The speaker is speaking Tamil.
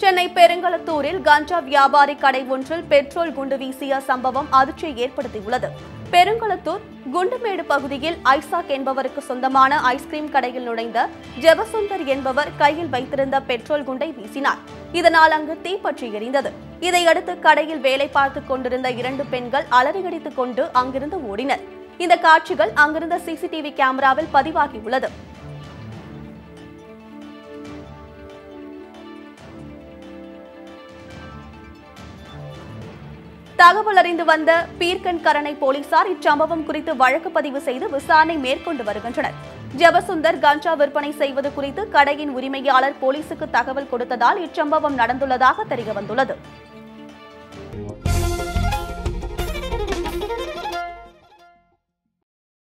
சென்னை பெருங்களத்தூரில் கஞ்சா வியாபாரி கடை ஒன்றில் பெட்ரோல் குண்டு வீசிய சம்பவம் அதிர்ச்சியை ஏற்படுத்தியுள்ளது பெருங்களத்தூர் குண்டுமேடு பகுதியில் ஐசாக் என்பவருக்கு சொந்தமான ஐஸ்கிரீம் கடையில் நுழைந்த ஜெபசுந்தர் என்பவர் கையில் வைத்திருந்த பெட்ரோல் குண்டை வீசினார் இதனால் அங்கு தீப்பற்றி எரிந்தது இதையடுத்து கடையில் வேலை பார்த்துக் கொண்டிருந்த இரண்டு பெண்கள் அலறியடித்துக் கொண்டு அங்கிருந்து ஓடினர் இந்த காட்சிகள் அங்கிருந்த சிசிடிவி கேமராவில் பதிவாகியுள்ளது தகவல் அறிந்து வந்த பீர்க்கன் கரணை போலீசார் இச்சம்பவம் குறித்து வழக்கு பதிவு செய்து விசாரணை மேற்கொண்டு வருகின்றனர் ஜெபசுந்தர் கஞ்சா விற்பனை செய்வது குறித்து கடையின் உரிமையாளர் போலீசுக்கு தகவல் கொடுத்ததால் இச்சம்பவம் நடந்துள்ளதாக தெரியவந்துள்ளது